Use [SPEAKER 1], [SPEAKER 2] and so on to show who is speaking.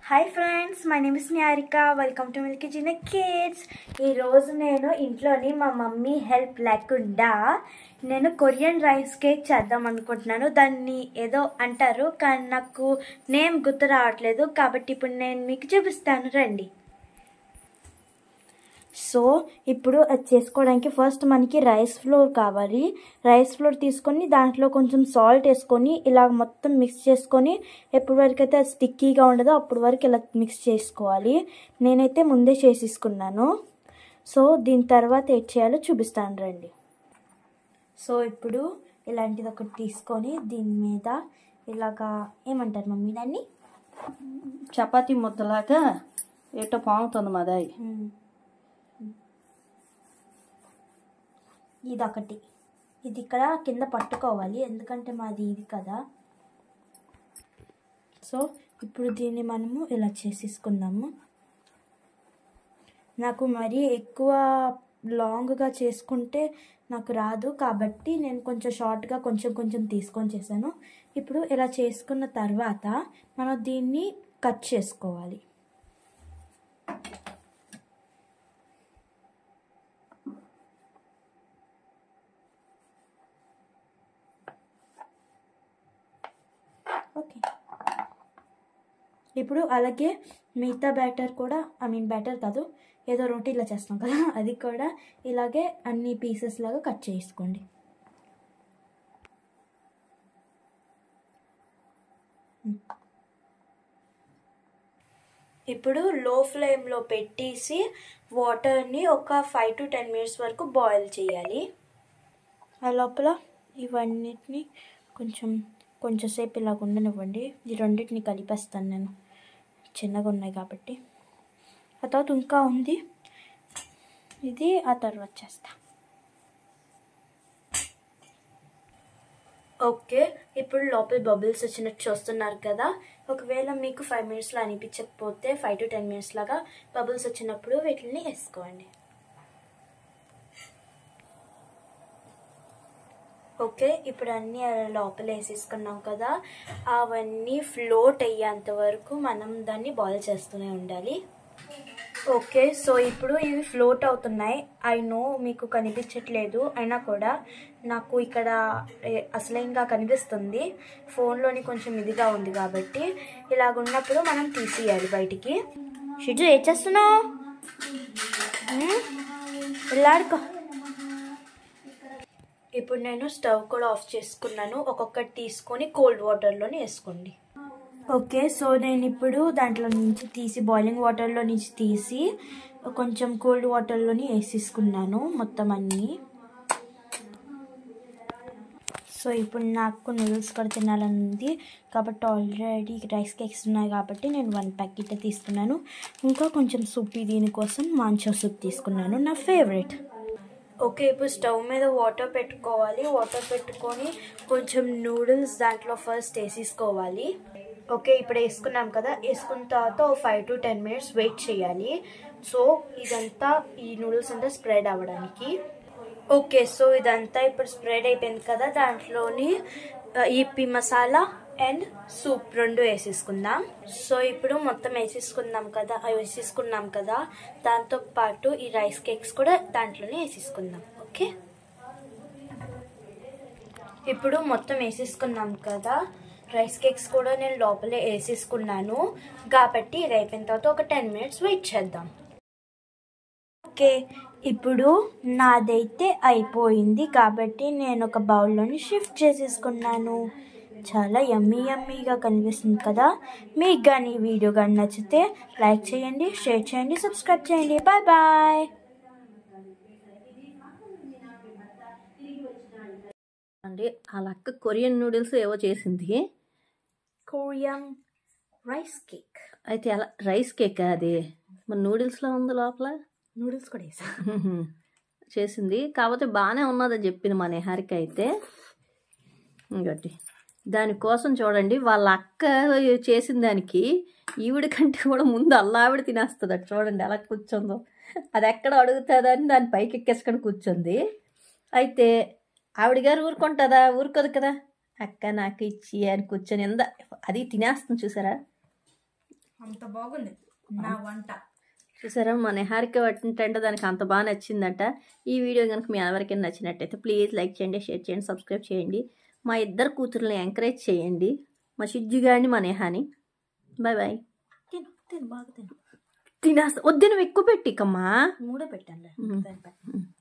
[SPEAKER 1] Hi friends my name is Niharika welcome to Milky జిన kids ఈరోజు నేను ఇంట్లోని మా మమ్మీ హెల్ప్ లేకుండా నేను కొరియన్ రైస్ కేక్ చేద్దాం అనుకుంటున్నాను దాన్ని ఏదో అంటారు కానీ నాకు నేమ్ గుర్తు రావట్లేదు కాబట్టి ఇప్పుడు నేను మీకు చూపిస్తాను రండి సో ఇప్పుడు అది చేసుకోవడానికి ఫస్ట్ మనకి రైస్ ఫ్లోర్ కావాలి రైస్ ఫ్లోర్ తీసుకొని దాంట్లో కొంచెం సాల్ట్ వేసుకొని ఇలా మొత్తం మిక్స్ చేసుకొని ఎప్పటి వరకు అయితే అది స్టిక్కీగా ఉండదో అప్పటి వరకు ఇలా మిక్స్ చేసుకోవాలి నేనైతే ముందే చేసేసుకున్నాను సో దీని తర్వాత ఏం చేయాలో చూపిస్తాను రండి సో ఇప్పుడు ఇలాంటిది ఒకటి తీసుకొని దీని మీద ఇలాగా ఏమంటారు మమ్మీ దాన్ని
[SPEAKER 2] చపాతీ ముద్దలాగా ఏటో పాముతుంది మాదాయి
[SPEAKER 1] ఇది ఒకటి ఇది ఇక్కడ కింద పట్టుకోవాలి ఎందుకంటే మాది ఇది కదా సో ఇప్పుడు దీన్ని మనము ఇలా చేసేసుకుందాము నాకు మరీ ఎక్కువ లాంగ్గా చేసుకుంటే నాకు రాదు కాబట్టి నేను కొంచెం షార్ట్గా కొంచెం కొంచెం తీసుకొని చేశాను ఇప్పుడు ఇలా చేసుకున్న తర్వాత మనం దీన్ని కట్ చేసుకోవాలి ఓకే ఇప్పుడు అలాగే మిగతా బ్యాటర్ కూడా ఐ మీన్ బ్యాటర్ కాదు ఏదో రోటీలో చేస్తాం కదా అది కూడా ఇలాగే అన్ని పీసెస్ లాగా కట్ చేసుకోండి ఇప్పుడు లో ఫ్లేమ్లో పెట్టేసి వాటర్ని ఒక ఫైవ్ టు టెన్ మినిట్స్ వరకు బాయిల్ చేయాలి ఆ లోపల ఇవన్నిటిని కొంచెం కొంచెంసేపు ఇలాగ ఉండనివ్వండి ఈ రెండింటిని కలిపేస్తాను నేను చిన్నగా ఉన్నాయి కాబట్టి ఆ తర్వాత ఇంకా ఉంది ఇది ఆ తర్వాత చేస్తా ఓకే ఇప్పుడు లోపల బబుల్స్ వచ్చినట్టు చూస్తున్నారు కదా ఒకవేళ మీకు ఫైవ్ మినిట్స్లో అనిపించకపోతే ఫైవ్ టు టెన్ మినిట్స్ లాగా బబుల్స్ వచ్చినప్పుడు వీటిని వేసుకోండి ఓకే ఇప్పుడు అన్నీ అలా లోపల వేసేసుకున్నాం కదా అవన్నీ ఫ్లోట్ అయ్యేంత వరకు మనం దాన్ని బాయిల్ చేస్తూనే ఉండాలి ఓకే సో ఇప్పుడు ఇవి ఫ్లోట్ అవుతున్నాయి ఐ నో మీకు కనిపించట్లేదు అయినా కూడా నాకు ఇక్కడ అసలేంగా కనిపిస్తుంది ఫోన్లోని కొంచెం ఇదిగా ఉంది కాబట్టి ఇలాగ ఉన్నప్పుడు మనం తీసేయాలి బయటికి షిజు ఏం చేస్తున్నావు వెళ్ళాడుకో ఇప్పుడు నేను స్టవ్ కూడా ఆఫ్ చేసుకున్నాను ఒక్కొక్కటి తీసుకొని కోల్డ్ వాటర్లోనే వేసుకోండి ఓకే సో నేను ఇప్పుడు దాంట్లో నుంచి తీసి బాయిలింగ్ వాటర్లో నుంచి తీసి కొంచెం కోల్డ్ వాటర్లోని వేసేసుకున్నాను మొత్తం అన్నీ సో ఇప్పుడు నాకు నూడిల్స్ కూడా తినాలని ఉంది కాబట్టి ఆల్రెడీ రైస్ కేక్స్ ఉన్నాయి కాబట్టి నేను వన్ ప్యాకెట్ తీసుకున్నాను ఇంకా కొంచెం సూప్ దీనికోసం మాంచో సూప్ తీసుకున్నాను నా ఫేవరెట్ ఓకే ఇప్పుడు స్టవ్ మీద వాటర్ పెట్టుకోవాలి వాటర్ పెట్టుకొని కొంచెం నూడిల్స్ దాంట్లో ఫస్ట్ వేసేసుకోవాలి ఓకే ఇప్పుడు వేసుకున్నాం కదా వేసుకున్న తర్వాత five to ten minutes wait చేయాలి సో ఇదంతా ఈ నూడిల్స్ అంతా స్ప్రెడ్ అవ్వడానికి ఓకే సో ఇదంతా ఇప్పుడు స్ప్రెడ్ అయిపోయింది కదా దాంట్లోని ఈపి మసాలా అండ్ సూప్ రెండు వేసేసుకుందాం సో ఇప్పుడు మొత్తం వేసేసుకుందాం కదా అవి వేసేసుకున్నాం కదా దాంతో పాటు ఈ రైస్ కేక్స్ కూడా దాంట్లోనే వేసేసుకుందాం ఓకే ఇప్పుడు మొత్తం వేసేసుకున్నాం కదా రైస్ కేక్స్ కూడా నేను లోపలే వేసేసుకున్నాను కాబట్టి ఇది అయిపోయిన తర్వాత ఒక టెన్ మినిట్స్ వెయిట్ చేద్దాం ఓకే ఇప్పుడు నాదైతే అయిపోయింది కాబట్టి నేను ఒక బౌల్లోని షిఫ్ట్ చేసేసుకున్నాను చాలా యమ్మీ యమ్మీగా కనిపిస్తుంది కదా మీకు కానీ ఈ వీడియో కానీ నచ్చితే లైక్ చేయండి షేర్ చేయండి సబ్స్క్రైబ్ చేయండి బాయ్ బాయ్
[SPEAKER 2] అంటే వాళ్ళ అక్క కొరియన్ నూడిల్స్ ఏవో చేసింది
[SPEAKER 1] కొరియన్ రైస్ కేక్
[SPEAKER 2] అయితే అలా రైస్ కేక్ అది మరి నూడిల్స్లో ఉంది లోపల
[SPEAKER 1] నూడిల్స్ కూడా వేసా
[SPEAKER 2] చేసింది కాకపోతే బాగానే ఉన్నదని చెప్పింది మా నిహారిక అయితే ఇంకోటి దానికోసం చూడండి వాళ్ళ అక్క చేసిన దానికి ఈవిడ కంటే కూడా ముందు అల్లావిడ తినేస్తుంది అటు చూడండి ఎలా కూర్చుందో అది ఎక్కడ అడుగుతుందా అని దాని పైకి ఎక్కేసుకొని కూర్చుంది అయితే ఆవిడ గారు ఊరుకుంటుందా ఊరుకోదు కదా అక్క నాకు ఇచ్చి అని కూర్చొని ఎంద అది తినేస్తుంది చూసారా
[SPEAKER 1] అంత బాగుంది నా వంట
[SPEAKER 2] చూసారా మా నిహారిక వంటంటే దానికి అంత బాగా నచ్చిందంట ఈ వీడియో కనుక మీ ఎవరికైనా నచ్చినట్టయితే ప్లీజ్ లైక్ చేయండి షేర్ చేయండి సబ్స్క్రైబ్ చేయండి మా ఇద్దరు కూతుర్ని ఎంకరేజ్ చేయండి మా షిజ్జు గారిని మా నేహాని బాయ్ బాయ్
[SPEAKER 1] తిను తిను బాగా తిను
[SPEAKER 2] తినా వద్దు నువ్వు ఎక్కువ పెట్టికమ్మా
[SPEAKER 1] మూడో పెట్టాను
[SPEAKER 2] మ్మ్.
[SPEAKER 1] సరిపోయి